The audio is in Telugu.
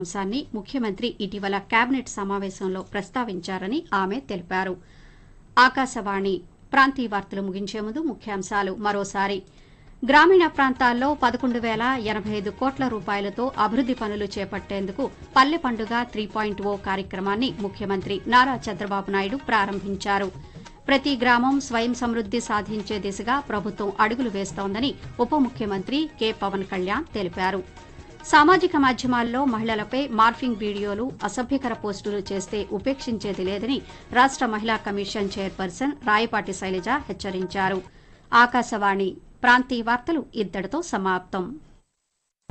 అంశాన్ని ముఖ్యమంత్రి ఇటీవల కేబినెట్ సమావేశంలో ప్రస్తావించారని ఆమె తెలిపారు ఆకాశవాణి ప్రాంతీయ వార్తలు ముగించే ముందు ముఖ్యాంశాలు మరోసారి గ్రామీణ ప్రాంతాల్లో పదకొండు వేల ఎనభై ఐదు కోట్ల రూపాయలతో అభివృద్ది పనులు చేపట్టేందుకు పల్లె పండుగ త్రీ పాయింట్ ఓ కార్యక్రమాన్ని ముఖ్యమంత్రి నారా చంద్రబాబు నాయుడు ప్రారంభించారు ప్రతి గ్రామం స్వయం సమృద్ది సాధించే దిశగా ప్రభుత్వం అడుగులు వేస్తోందని ఉప ముఖ్యమంత్రి కె పవన్ కళ్యాణ్ తెలిపారు సామాజిక మాధ్యమాల్లో మహిళలపై మార్ఫింగ్ వీడియోలు అసభ్యకర పోస్టులు చేస్తే ఉపేక్షించేది లేదని రాష్ట మహిళా కమిషన్ చైర్పర్సన్ రాయపాటి శైలజ హెచ్చరించారు ఆకాశవాణి ప్రాంతీయ వార్తలు ఇద్దడితో సమాప్తం